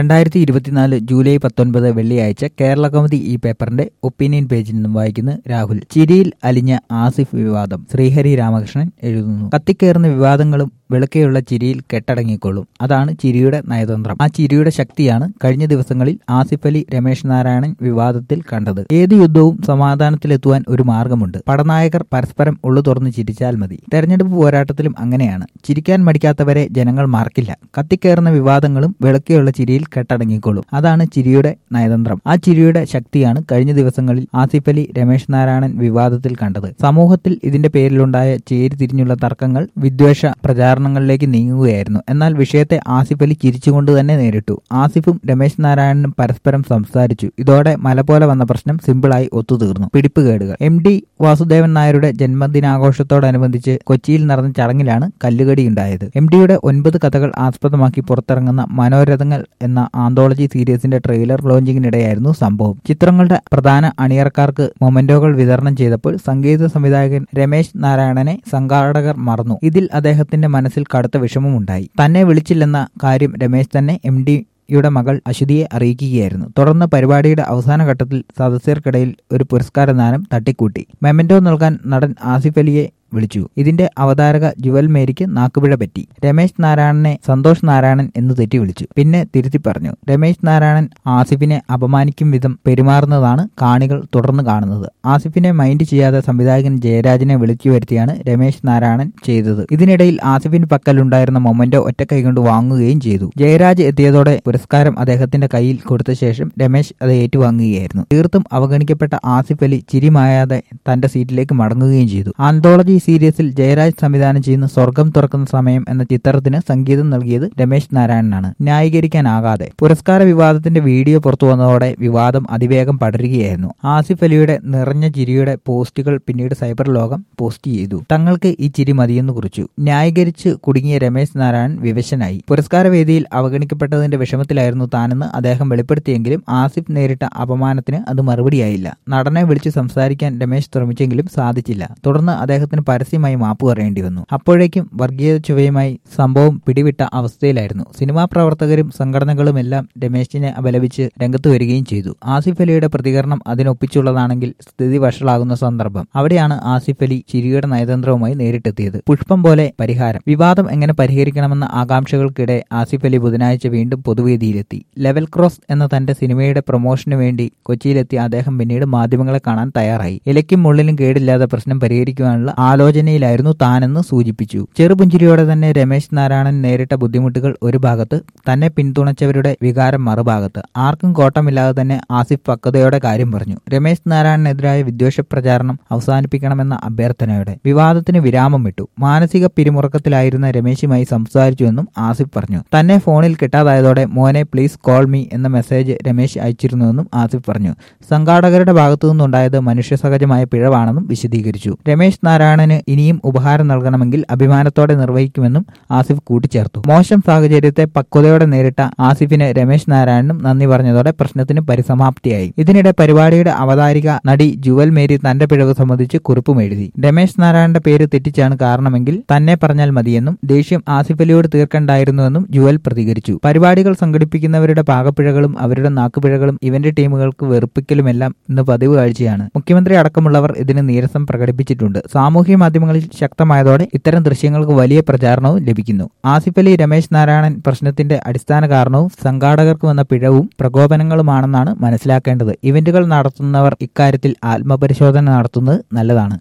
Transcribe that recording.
രണ്ടായിരത്തി ഇരുപത്തിനാല് ജൂലൈ പത്തൊൻപത് വെള്ളിയാഴ്ച കേരള കൗമുദി ഈ പേപ്പറിന്റെ ഒപ്പീനിയൻ പേജിൽ നിന്നും വായിക്കുന്ന രാഹുൽ ചിരിയിൽ അലിഞ്ഞ ആസിഫ് വിവാദം ശ്രീഹരി രാമകൃഷ്ണൻ എഴുതുന്നു കത്തിക്കേറുന്ന വിവാദങ്ങളും വെളുക്കെയുള്ള ചിരിയിൽ കെട്ടടങ്ങിക്കൊള്ളും അതാണ് ചിരിയുടെ നയതന്ത്രം ആ ചിരിയുടെ ശക്തിയാണ് കഴിഞ്ഞ ദിവസങ്ങളിൽ ആസിഫ് അലി രമേശ് നാരായണൻ വിവാദത്തിൽ കണ്ടത് ഏത് യുദ്ധവും സമാധാനത്തിലെത്തുവാൻ ഒരു മാർഗമുണ്ട് പടനായകർ പരസ്പരം ഉള്ളു തുറന്ന് ചിരിച്ചാൽ മതി തെരഞ്ഞെടുപ്പ് പോരാട്ടത്തിലും അങ്ങനെയാണ് ചിരിക്കാൻ മടിക്കാത്തവരെ ജനങ്ങൾ മാർക്കില്ല കത്തിക്കേറുന്ന വിവാദങ്ങളും വെളുക്കെയുള്ള ചിരിയിൽ കെട്ടടങ്ങിക്കൊള്ളും അതാണ് ചിരിയുടെ നയതന്ത്രം ആ ചിരിയുടെ ശക്തിയാണ് കഴിഞ്ഞ ദിവസങ്ങളിൽ ആസിഫ് അലി രമേശ് നാരായണൻ വിവാദത്തിൽ കണ്ടത് സമൂഹത്തിൽ ഇതിന്റെ പേരിലുണ്ടായ ചേരി തിരിഞ്ഞുള്ള തർക്കങ്ങൾ വിദ്വേഷ പ്രചാരണങ്ങളിലേക്ക് നീങ്ങുകയായിരുന്നു എന്നാൽ വിഷയത്തെ ആസിഫ് അലി ചിരിച്ചുകൊണ്ട് തന്നെ നേരിട്ടു ആസിഫും രമേശ് നാരായണനും പരസ്പരം സംസാരിച്ചു ഇതോടെ മല പോലെ വന്ന പ്രശ്നം സിമ്പിളായി ഒത്തുതീർന്നു പിടിപ്പുകേടുകൾ എം ഡി വാസുദേവൻ നായരുടെ ജന്മദിനാഘോഷത്തോടനുബന്ധിച്ച് കൊച്ചിയിൽ നടന്ന ചടങ്ങിലാണ് കല്ലുകടിയുണ്ടായത് എം ഡിയുടെ ഒൻപത് കഥകൾ ആസ്പദമാക്കി പുറത്തിറങ്ങുന്ന മനോരഥങ്ങൾ എന്ന ആന്തോളജി സീരീസിന്റെ ട്രെയിലർ ലോഞ്ചിങ്ങിനിടെയായിരുന്നു സംഭവം ചിത്രങ്ങളുടെ പ്രധാന അണിയറക്കാർക്ക് മൊമെന്റോകൾ വിതരണം ചെയ്തപ്പോൾ സംഗീത സംവിധായകൻ രമേശ് നാരായണനെ സംഘാടകർ മറന്നു ഇതിൽ അദ്ദേഹത്തിന്റെ മനസ്സിൽ കടുത്ത വിഷമമുണ്ടായി തന്നെ വിളിച്ചില്ലെന്ന കാര്യം രമേശ് തന്നെ എം ഡി യുടെ മകൾ അശ്വതിയെ അറിയിക്കുകയായിരുന്നു തുടർന്ന് പരിപാടിയുടെ അവസാന ഘട്ടത്തിൽ സദസ്യർക്കിടയിൽ ഒരു പുരസ്കാരദാനം തട്ടിക്കൂട്ടി മെമന്റോ നൽകാൻ നടൻ ആസിഫ് അലിയെ വിളിച്ചു ഇതിന്റെ അവതാരക ജുവൽ മേരിക്ക് നാക്കുപിഴ പറ്റി രമേശ് നാരായണനെ സന്തോഷ് നാരായണൻ എന്ന് തെറ്റി വിളിച്ചു പിന്നെ തിരുത്തി പറഞ്ഞു രമേശ് നാരായണൻ ആസിഫിനെ അപമാനിക്കും വിധം പെരുമാറുന്നതാണ് കാണികൾ തുടർന്ന് കാണുന്നത് ആസിഫിനെ മൈൻഡ് ചെയ്യാതെ സംവിധായകൻ ജയരാജനെ വിളിച്ചു വരുത്തിയാണ് രമേശ് നാരായണൻ ചെയ്തത് ഇതിനിടയിൽ ആസിഫിന് പക്കലുണ്ടായിരുന്ന മൊമെന്റോ ഒറ്റ കൈകൊണ്ട് വാങ്ങുകയും ചെയ്തു ജയരാജ് എത്തിയതോടെ പുരസ്കാരം അദ്ദേഹത്തിന്റെ കയ്യിൽ കൊടുത്ത ശേഷം രമേശ് അത് ഏറ്റുവാങ്ങുകയായിരുന്നു തീർത്തും അവഗണിക്കപ്പെട്ട ആസിഫ് അലി ചിരിമായാതെ തന്റെ സീറ്റിലേക്ക് മടങ്ങുകയും ചെയ്തു ആന്തോളജി സീരീസിൽ ജയരാജ് സംവിധാനം ചെയ്യുന്ന സ്വർഗം തുറക്കുന്ന സമയം എന്ന ചിത്രത്തിന് സംഗീതം നൽകിയത് രമേശ് നാരായണനാണ് ന്യായീകരിക്കാനാകാതെ പുരസ്കാര വിവാദത്തിന്റെ വീഡിയോ പുറത്തു വന്നതോടെ വിവാദം അതിവേഗം പടരുകയായിരുന്നു ആസിഫ് അലിയുടെ നിറഞ്ഞ ചിരിയുടെ പോസ്റ്റുകൾ പിന്നീട് സൈബർ ലോകം പോസ്റ്റ് ചെയ്തു തങ്ങൾക്ക് ഈ ചിരി മതിയെന്ന് കുറിച്ചു ന്യായീകരിച്ച് കുടുങ്ങിയ രമേശ് നാരായണൻ വിവശനായി പുരസ്കാര വേദിയിൽ അവഗണിക്കപ്പെട്ടതിന്റെ വിഷമത്തിലായിരുന്നു താനെന്ന് അദ്ദേഹം വെളിപ്പെടുത്തിയെങ്കിലും ആസിഫ് നേരിട്ട അപമാനത്തിന് അത് മറുപടിയായില്ല നടനെ വിളിച്ച് സംസാരിക്കാൻ രമേശ് ശ്രമിച്ചെങ്കിലും സാധിച്ചില്ല തുടർന്ന് അദ്ദേഹത്തിന് പരസ്യമായി മാപ്പ് പറയേണ്ടി വന്നു അപ്പോഴേക്കും വർഗീയ ചുവയുമായി സംഭവം പിടിവിട്ട അവസ്ഥയിലായിരുന്നു സിനിമാ പ്രവർത്തകരും സംഘടനകളും എല്ലാം രമേശിനെ അപലപിച്ച് രംഗത്ത് വരികയും ചെയ്തു ആസിഫ് അലിയുടെ പ്രതികരണം അതിനൊപ്പിച്ചുള്ളതാണെങ്കിൽ സ്ഥിതി വഷളാകുന്ന സന്ദർഭം അവിടെയാണ് ആസിഫ് അലി ചിരിയുടെ നയതന്ത്രവുമായി നേരിട്ടെത്തിയത് പുഷ്പം പോലെ പരിഹാരം വിവാദം എങ്ങനെ പരിഹരിക്കണമെന്ന ആകാംക്ഷകൾക്കിടെ ആസിഫ് അലി ബുധനാഴ്ച വീണ്ടും പൊതുവേദിയിലെത്തി ലെവൽ ക്രോസ് എന്ന തന്റെ സിനിമയുടെ പ്രൊമോഷന് വേണ്ടി കൊച്ചിയിലെത്തിയ അദ്ദേഹം പിന്നീട് മാധ്യമങ്ങളെ കാണാൻ തയ്യാറായി ഇലയ്ക്കും മുള്ളിലും കേടില്ലാതെ പ്രശ്നം പരിഹരിക്കുവാനുള്ള ആലോചനയിലായിരുന്നു താനെന്ന് സൂചിപ്പിച്ചു ചെറുപുഞ്ചിരിയോടെ തന്നെ രമേശ് നാരായണൻ നേരിട്ട ബുദ്ധിമുട്ടുകൾ ഒരു ഭാഗത്ത് തന്നെ പിന്തുണച്ചവരുടെ വികാരം മറുഭാഗത്ത് ആർക്കും കോട്ടമില്ലാതെ തന്നെ ആസിഫ് പക്വതയോടെ കാര്യം പറഞ്ഞു രമേശ് നാരായണനെതിരായ വിദ്വേഷ പ്രചാരണം അവസാനിപ്പിക്കണമെന്ന അഭ്യർത്ഥനയോടെ വിവാദത്തിന് വിരാമം വിട്ടു മാനസിക പിരിമുറക്കത്തിലായിരുന്ന രമേശുമായി സംസാരിച്ചുവെന്നും ആസിഫ് പറഞ്ഞു തന്നെ ഫോണിൽ കിട്ടാതായതോടെ മോനെ പ്ലീസ് കോൾ മീ എന്ന മെസ്സേജ് രമേശ് അയച്ചിരുന്നുവെന്നും ആസിഫ് പറഞ്ഞു സംഘാടകരുടെ ഭാഗത്തു നിന്നുണ്ടായത് മനുഷ്യസഹജമായ പിഴവാണെന്നും വിശദീകരിച്ചു രമേശ് നാരായണന് ഇനിയും ഉപഹാരം നൽകണമെങ്കിൽ അഭിമാനത്തോടെ നിർവഹിക്കുമെന്നും ആസിഫ് കൂട്ടിച്ചേർത്തു മോശം സാഹചര്യത്തെ പക്വതയോടെ നേരിട്ട ആസിഫിന് രമേശ് നാരായണനും നന്ദി പറഞ്ഞതോടെ പ്രശ്നത്തിന് പരിസമാപ്തിയായി ഇതിനിടെ പരിപാടിയുടെ അവതാരിക നടി ജുവൽ മേരി തന്റെ പിഴവ് സംബന്ധിച്ച് കുറിപ്പും എഴുതി രമേശ് നാരായണന്റെ പേര് തെറ്റിച്ചാണ് കാരണമെങ്കിൽ തന്നെ പറഞ്ഞാൽ മതിയെന്നും ദേഷ്യം ആസിഫ് അലിയോട് തീർക്കണ്ടായിരുന്നുവെന്നും ജുവൽ പ്രതികരിച്ചു പരിപാടികൾ സംഘടിപ്പിക്കുന്നവരുടെ പാകപ്പിഴകളും അവരുടെ നാക്കുപിഴകളും ഇവന്റ് ടീമുകൾക്ക് വെറുപ്പിക്കലുമെല്ലാം ഇന്ന് പതിവ് കാഴ്ചയാണ് മുഖ്യമന്ത്രി അടക്കമുള്ളവർ ഇതിന് നീരസം പ്രകടിപ്പിച്ചിട്ടുണ്ട് സാമൂഹ്യ മാധ്യമങ്ങളിൽ ശക്തമായതോടെ ഇത്തരം ദൃശ്യങ്ങൾക്ക് വലിയ പ്രചാരണവും ലഭിക്കുന്നു ആസിഫ് അലി രമേശ് നാരായണൻ പ്രശ്നത്തിന്റെ അടിസ്ഥാന കാരണവും സംഘാടകർക്ക് വന്ന പിഴവും പ്രകോപനങ്ങളുമാണെന്നാണ് മനസ്സിലാക്കേണ്ടത് ഇവന്റുകൾ നടത്തുന്നവർ ഇക്കാര്യത്തിൽ ആത്മപരിശോധന നടത്തുന്നത് നല്ലതാണ്